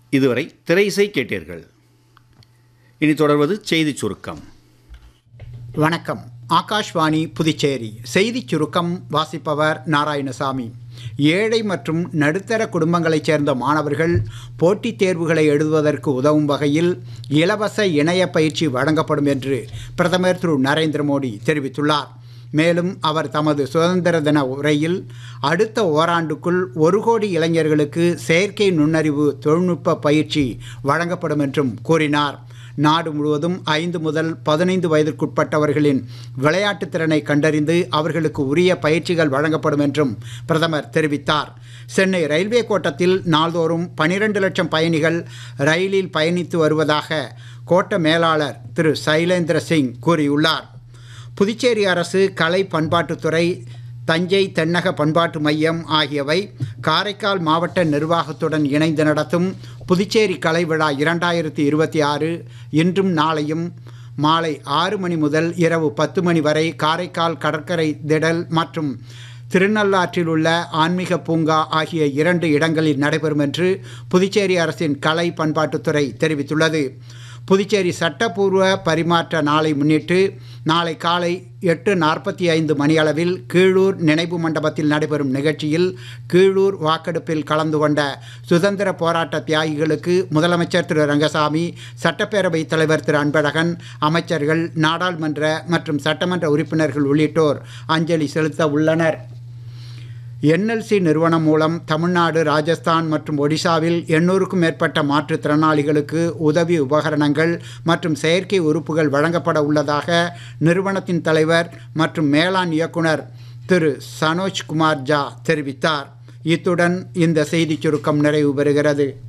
இதுவரை திரையிசை கேட்டீர்கள் இனி தொடர்வது செய்திச் சுருக்கம் வணக்கம் ஆகாஷ்வாணி புதுச்சேரி செய்திச் சுருக்கம் வாசிப்பவர் நாராயணசாமி ஏழை மற்றும் நடுத்தர குடும்பங்களைச் சேர்ந்த மாணவர்கள் போட்டித் தேர்வுகளை எழுதுவதற்கு உதவும் வகையில் இலவச இணைய பயிற்சி வழங்கப்படும் என்று பிரதமர் திரு நரேந்திர மோடி தெரிவித்துள்ளார் மேலும் அவர் தமது சுதந்திர தின உரையில் அடுத்த ஓராண்டுக்குள் ஒரு கோடி இளைஞர்களுக்கு செயற்கை நுண்ணறிவு தொழில்நுட்ப பயிற்சி வழங்கப்படும் என்றும் கூறினார் நாடு முழுவதும் ஐந்து முதல் பதினைந்து வயதிற்குட்பட்டவர்களின் விளையாட்டுத் திறனை கண்டறிந்து அவர்களுக்கு உரிய பயிற்சிகள் வழங்கப்படும் என்றும் பிரதமர் தெரிவித்தார் சென்னை ரயில்வே கோட்டத்தில் நாள்தோறும் பனிரெண்டு லட்சம் பயணிகள் ரயிலில் பயணித்து வருவதாக கோட்ட மேலாளர் திரு சைலேந்திர சிங் கூறியுள்ளார் புதுச்சேரி அரசு கலை பண்பாட்டுத்துறை தஞ்சை தென்னக பண்பாட்டு மையம் ஆகியவை காரைக்கால் மாவட்ட நிர்வாகத்துடன் இணைந்து நடத்தும் புதுச்சேரி கலை விழா இரண்டாயிரத்தி இருபத்தி ஆறு இன்றும் நாளையும் மாலை ஆறு மணி முதல் இரவு பத்து மணி வரை காரைக்கால் கடற்கரை திடல் மற்றும் திருநள்ளாற்றில் உள்ள ஆன்மீக பூங்கா ஆகிய இரண்டு இடங்களில் நடைபெறும் என்று புதுச்சேரி அரசின் கலை பண்பாட்டுத்துறை தெரிவித்துள்ளது புதுச்சேரி சட்டப்பூர்வ பரிமாற்ற நாளை முன்னிட்டு நாளை காலை எட்டு நாற்பத்தி ஐந்து மணியளவில் கீழூர் நினைவு மண்டபத்தில் நடைபெறும் நிகழ்ச்சியில் கீழூர் வாக்கெடுப்பில் கலந்து கொண்ட சுதந்திர போராட்ட தியாகிகளுக்கு முதலமைச்சர் திரு ரங்கசாமி சட்டப்பேரவைத் தலைவர் திரு அன்பழகன் அமைச்சர்கள் நாடாளுமன்ற மற்றும் சட்டமன்ற உறுப்பினர்கள் உள்ளிட்டோர் அஞ்சலி செலுத்த உள்ளனர் என்எல்சி நிறுவனம் மூலம் தமிழ்நாடு ராஜஸ்தான் மற்றும் ஒடிசாவில் எண்ணூறுக்கும் மேற்பட்ட மாற்றுத்திறனாளிகளுக்கு உதவி உபகரணங்கள் மற்றும் செயற்கை உறுப்புகள் வழங்கப்பட உள்ளதாக நிறுவனத்தின் தலைவர் மற்றும் மேலாண் இயக்குனர் திரு சனோஜ் குமார் ஜா தெரிவித்தார் இத்துடன் இந்த செய்திச் சுருக்கம் நிறைவு பெறுகிறது